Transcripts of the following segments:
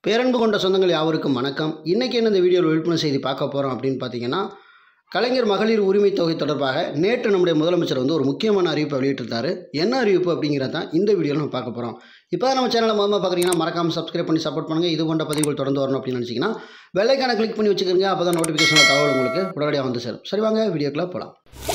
பேரன்பு கொண்ட சொந்தங்கள் யாவருக்கும் வணக்கம் இன்றைக்கி என்ன இந்த வீடியோவில் விழிப்புணர்வு செய்தி பார்க்க போகிறோம் அப்படின்னு பார்த்தீங்கன்னா கலைஞர் மகளிர் உரிமை தொகை தொடர்பாக நேற்று நம்முடைய முதலமைச்சர் வந்து ஒரு முக்கியமான அறிவிப்பை வெளியிட்டிருந்தாரு என்ன அறிவிப்பு அப்படிங்கிறத தான் இந்த வீடியோவில் நம்ம பார்க்க போகிறோம் இப்போ தான் நம்ம சேனலை முதல்ல பார்க்குறீங்கன்னா மறக்காமல் சப்ஸ்கிரைப் பண்ணி சப்போர்ட் பண்ணுங்கள் இது போன்ற பதிவுகள் தொடர்ந்து வரணும் அப்படின்னு நினச்சிங்கன்னா வெள்ளைக்கான கிளிக் பண்ணி வச்சுக்கோங்க அப்போ தான் நோட்டிஃபிகேஷன் தகவல் உங்களுக்கு உடனடியாக வந்து சேரும் சரி வாங்க வீடியோக்குள்ளே போகலாம்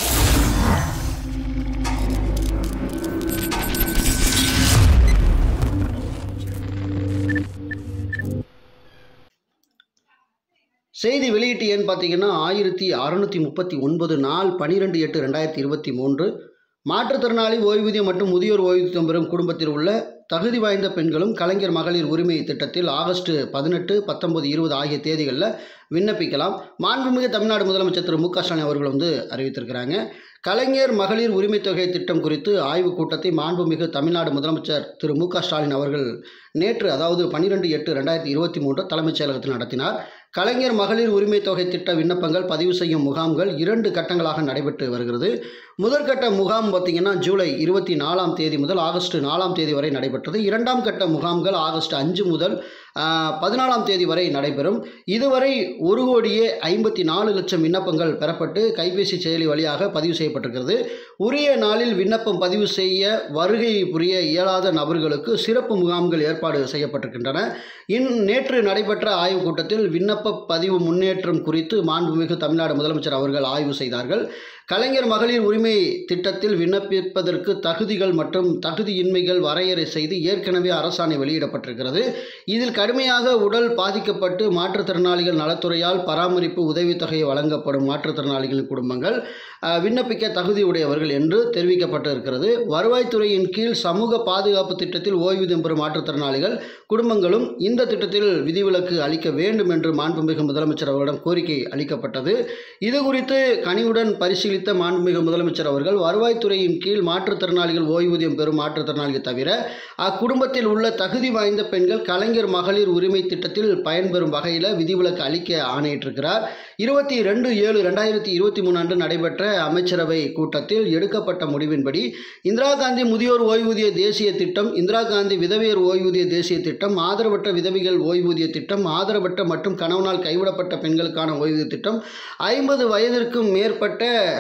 செய்தி வெளியீட்டு எண் பார்த்தீங்கன்னா ஆயிரத்தி அறுநூற்றி முப்பத்தி ஒன்பது நாள் பன்னிரெண்டு எட்டு ரெண்டாயிரத்தி இருபத்தி மூன்று மாற்றுத்திறனாளி ஓய்வூதியம் மற்றும் முதியோர் ஓய்வூதியம் பெறும் குடும்பத்தில் உள்ள தகுதி வாய்ந்த பெண்களும் கலைஞர் மகளிர் உரிமை திட்டத்தில் ஆகஸ்ட் பதினெட்டு பத்தொன்பது இருபது ஆகிய தேதிகளில் விண்ணப்பிக்கலாம் மாண்புமிகு தமிழ்நாடு முதலமைச்சர் திரு மு க ஸ்டாலின் அவர்கள் வந்து அறிவித்திருக்கிறாங்க கலைஞர் மகளிர் உரிமை தொகை திட்டம் குறித்து ஆய்வுக் கூட்டத்தை மாண்புமிகு தமிழ்நாடு முதலமைச்சர் திரு மு க ஸ்டாலின் அவர்கள் நேற்று அதாவது பன்னிரெண்டு எட்டு ரெண்டாயிரத்தி இருபத்தி மூன்று தலைமைச் செயலகத்தில் நடத்தினார் கலைஞர் மகளிர் உரிமை தொகை திட்ட விண்ணப்பங்கள் பதிவு செய்யும் முகாம்கள் இரண்டு கட்டங்களாக நடைபெற்று வருகிறது முதற்கட்ட முகாம் பார்த்திங்கன்னா ஜூலை இருபத்தி நாலாம் தேதி முதல் ஆகஸ்ட் நாலாம் தேதி வரை நடைபெற்றது இரண்டாம் கட்ட முகாம்கள் ஆகஸ்ட் அஞ்சு முதல் பதினாலாம் தேதி வரை நடைபெறும் இதுவரை ஒரு கோடியே ஐம்பத்தி நாலு லட்சம் விண்ணப்பங்கள் பெறப்பட்டு கைபேசி செயலி வழியாக பதிவு செய்யப்பட்டிருக்கிறது உரிய நாளில் விண்ணப்பம் பதிவு செய்ய வருகை புரிய இயலாத நபர்களுக்கு சிறப்பு முகாம்கள் ஏற்பாடு செய்யப்பட்டிருக்கின்றன இன் நேற்று நடைபெற்ற ஆய்வுக் கூட்டத்தில் விண்ணப்ப பதிவு முன்னேற்றம் குறித்து மாண்புமிகு தமிழ்நாடு முதலமைச்சர் அவர்கள் ஆய்வு செய்தார்கள் கலைஞர் மகளிர் உரிமை திட்டத்தில் விண்ணப்பிப்பதற்கு தகுதிகள் மற்றும் தகுதியின்மைகள் வரையறை செய்து ஏற்கனவே அரசாணை வெளியிடப்பட்டிருக்கிறது இதில் கடுமையாக உடல் பாதிக்கப்பட்டு மாற்றுத்திறனாளிகள் நலத்துறையால் பராமரிப்பு உதவித்தொகை வழங்கப்படும் மாற்றுத்திறனாளிகளின் குடும்பங்கள் விண்ணப்பிக்க தகுதி உடையவர்கள் என்று தெரிவிக்கப்பட்டு இருக்கிறது வருவாய்த்துறையின் கீழ் சமூக பாதுகாப்பு திட்டத்தில் ஓய்வூதியம் பெறும் மாற்றுத்திறனாளிகள் குடும்பங்களும் இந்த திட்டத்தில் விதிவிலக்கு அளிக்க வேண்டும் என்று மாண்புமிகு முதலமைச்சர் அவர்களிடம் கோரிக்கை அளிக்கப்பட்டது இது குறித்து கனிவுடன் பரிசீலித்த மாண்புமிகு முதலமைச்சர் அவர்கள் வருவாய்த்துறையின் கீழ் மாற்றுத்திறனாளிகள் ஓய்வூதியம் பெறும் மாற்றுத்திறனாளிகள் தவிர அக்குடும்பத்தில் உள்ள தகுதி வாய்ந்த பெண்கள் கலைஞர் மகளிர் உரிமை திட்டத்தில் பயன்பெறும் வகையில் விதிவிலக்கு அளிக்க ஆணையிட்டிருக்கிறார் இருபத்தி ரெண்டு ஏழு ரெண்டாயிரத்தி இருபத்தி மூணு அன்று நடைபெற்ற அமைச்சரவை கூட்டத்தில் எடுக்கப்பட்ட முடிவின்படி இந்திரா காந்தி முதியோர் ஓய்வூதிய தேசிய திட்டம் இந்திரா காந்தி விதவையர் ஓய்வூதிய தேசிய திட்டம் ஆதரவற்ற விதவிகள் ஓய்வூதிய திட்டம் ஆதரவற்ற மற்றும் கணவனால் கைவிடப்பட்ட பெண்களுக்கான ஓய்வூதிய திட்டம் ஐம்பது வயதிற்கும் மேற்பட்ட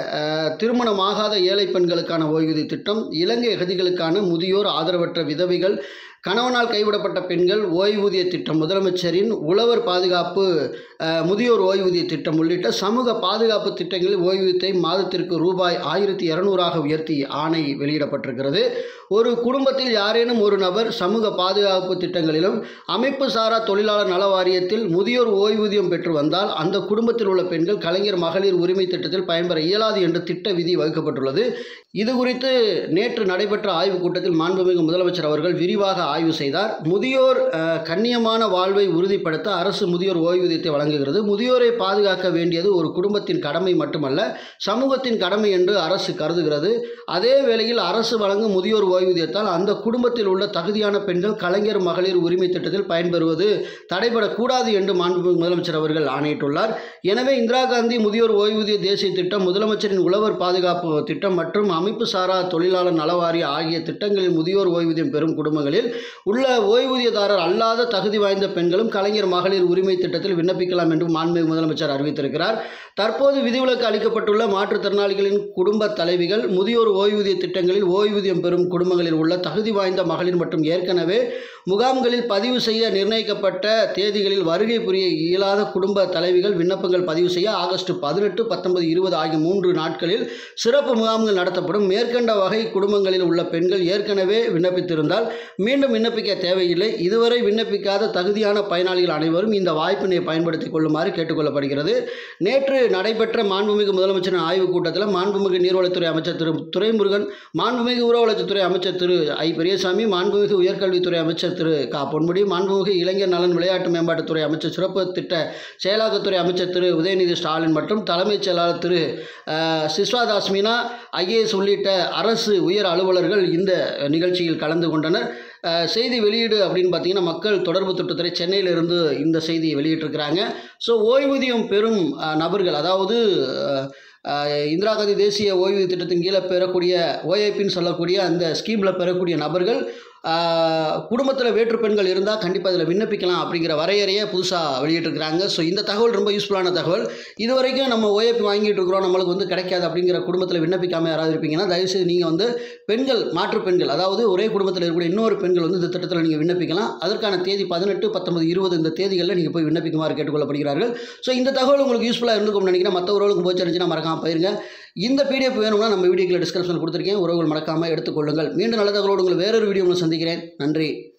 திருமணமாகாத ஏழை பெண்களுக்கான ஓய்வூதிய திட்டம் இலங்கை அகதிகளுக்கான முதியோர் ஆதரவற்ற விதவைகள் கணவனால் கைவிடப்பட்ட பெண்கள் ஓய்வூதிய திட்டம் முதலமைச்சரின் உழவர் பாதுகாப்பு முதியோர் ஓய்வூதிய திட்டம் உள்ளிட்ட சமூக பாதுகாப்பு திட்டங்களில் ஓய்வூதியத்தை மாதத்திற்கு ரூபாய் ஆயிரத்தி இரநூறாக உயர்த்தி ஆணை வெளியிடப்பட்டிருக்கிறது ஒரு குடும்பத்தில் யாரேனும் ஒரு நபர் சமூக பாதுகாப்பு திட்டங்களிலும் அமைப்பு சாரா தொழிலாளர் நல வாரியத்தில் முதியோர் ஓய்வூதியம் பெற்று வந்தால் அந்த குடும்பத்தில் உள்ள பெண்கள் கலைஞர் மகளிர் உரிமை திட்டத்தில் பயன்பெற இயலாது என்று திட்ட விதி வகுக்கப்பட்டுள்ளது இது குறித்து நேற்று நடைபெற்ற ஆய்வுக் கூட்டத்தில் மாண்புமிகு முதலமைச்சர் அவர்கள் விரிவாக ஆய்வு செய்தார் முதியோர் கண்ணியமான வாழ்வை உறுதிப்படுத்த அரசு முதியோர் ஓய்வூதியத்தை வழங்குகிறது முதியோரை பாதுகாக்க வேண்டியது ஒரு குடும்பத்தின் கடமை மட்டுமல்ல சமூகத்தின் கடமை என்று அரசு கருதுகிறது அதே வேளையில் அரசு வழங்கும் முதியோர் ஓய்வூதியத்தால் அந்த குடும்பத்தில் உள்ள தகுதியான பெண்கள் கலைஞர் மகளிர் உரிமை திட்டத்தில் பயன்பெறுவது தடைபடக்கூடாது என்று மாண்புமிகு முதலமைச்சர் அவர்கள் ஆணையிட்டுள்ளார் எனவே இந்திரா காந்தி முதியோர் ஓய்வூதிய தேசிய திட்டம் முதலமைச்சரின் உழவர் பாதுகாப்பு திட்டம் மற்றும் அமைப்பு சாரா தொழிலாளர் நலவாரிய ஆகிய திட்டங்களில் முதியோர் ஓய்வூதியம் பெறும் குடும்பங்களில் உள்ள ஓய்வூதியதாரர் அல்லாத தகுதி வாய்ந்த பெண்களும் கலைஞர் மகளிர் உரிமை திட்டத்தில் விண்ணப்பிக்கலாம் என்று மாண்புமிகு முதலமைச்சர் அறிவித்திருக்கிறார் தற்போது விதிவிலக்கு அளிக்கப்பட்டுள்ள மாற்றுத்திறனாளிகளின் குடும்ப தலைவிகள் முதியோர் ஓய்வூதிய திட்டங்களில் ஓய்வூதியம் பெறும் குடும்பங்களில் உள்ள தகுதி வாய்ந்த மகளிர் மற்றும் ஏற்கனவே முகாம்களில் பதிவு செய்ய நிர்ணயிக்கப்பட்ட தேதிகளில் வருகை புரிய இயலாத குடும்ப தலைவிகள் விண்ணப்பங்கள் பதிவு செய்ய ஆகஸ்ட் பதினெட்டு பத்தொன்பது இருபது ஆகிய மூன்று நாட்களில் சிறப்பு முகாம்கள் நடத்தப்படும் மேற்கண்ட வகை குடும்பங்களில் உள்ள பெண்கள் ஏற்கனவே விண்ணப்பித்திருந்தால் மீண்டும் விண்ணப்பிக்க தேவையில்லை இதுவரை விண்ணப்பிக்காத தகுதியான பயனாளிகள் அனைவரும் இந்த வாய்ப்பினை பயன்படுத்திக் கொள்ளுமாறு கேட்டுக்கொள்ளப்படுகிறது நேற்று நடைபெற்ற மாண்புமிகு முதலமைச்சரின் ஆய்வுக் கூட்டத்தில் மாண்புமிகு நீர்வளத்துறை அமைச்சர் திரு துரைமுருகன் மாண்புமிகு ஊரகவளர்ச்சித்துறை அமைச்சர் திரு ஐ பெரியசாமி மாண்புமிகு உயர்கல்வித்துறை அமைச்சர் திரு க பொன்முடி மாண்புமிகு இளைஞர் நலன் விளையாட்டு மேம்பாட்டுத்துறை அமைச்சர் சிறப்பு திட்ட செயலாக்கத்துறை அமைச்சர் திரு உதயநிதி ஸ்டாலின் மற்றும் தலைமைச் செயலாளர் திரு சிஸ்வாதாஸ் மீனா ஐஏஎஸ் உள்ளிட்ட அரசு உயர் அலுவலர்கள் இந்த நிகழ்ச்சியில் கலந்து கொண்டனர் செய்தி வெளியீடு அப்படின்னு பார்த்தீங்கன்னா மக்கள் தொடர்பு திட்டத்துறை சென்னையிலிருந்து இந்த செய்தியை வெளியிட்டிருக்கிறாங்க ஸோ ஓய்வூதியம் பெறும் நபர்கள் அதாவது இந்திரா காந்தி தேசிய ஓய்வூதிய திட்டத்தின் கீழே பெறக்கூடிய ஓஏபின்னு சொல்லக்கூடிய அந்த ஸ்கீமில் பெறக்கூடிய நபர்கள் குடும்பத்தில் வேற்று பெண்கள் இருந்தால் கண்டிப்பாக இதில் விண்ணப்பிக்கலாம் அப்படிங்கிற வரையறையை புதுசாக வெளியிட்டிருக்கிறாங்க ஸோ இந்த தகவல் ரொம்ப யூஸ்ஃபுல்லான தகவல் இது வரைக்கும் நம்ம ஓஏபி வாங்கிட்டு இருக்கிறோம் நம்மளுக்கு வந்து கிடைக்காது அப்படிங்கிற குடும்பத்தில் விண்ணப்பிக்காமல் யாராவது இருப்பீங்கன்னா தயவுசெய்து நீங்கள் வந்து பெண்கள் மாற்று பெண்கள் அதாவது ஒரே குடும்பத்தில் இருக்கக்கூடிய இன்னொரு பெண்கள் வந்து இந்த திட்டத்தில் நீங்கள் விண்ணப்பிக்கலாம் அதற்கான தேதி பதினெட்டு பத்தொன்பது இருபது இந்த தேதிகளில் நீங்கள் போய் விண்ணப்பிக்குமாறு கேட்டுக்கொள்ளப்படுகிறார்கள் ஸோ இந்த தகவல் உங்களுக்கு யூஸ்ஃபுல்லாக இருந்துக்கும் நினைக்கிறேன் மற்றவர்களுக்கு போச்சு இருந்துச்சுன்னா மறக்காமல் போயிருங்க இந்த பிடிஎஃப் வேணும்னா நம்ம வீடியோக்கில் டிஸ்கிரிப்ஷன் கொடுத்துருக்கேன் உறவுகள் மறக்காமல் எடுத்துக்கொள்ளுங்கள் மீண்டும் நல்ல தகவலோடு உங்களை வேறொரு வீடியோவில் சந்திக்கிறேன் நன்றி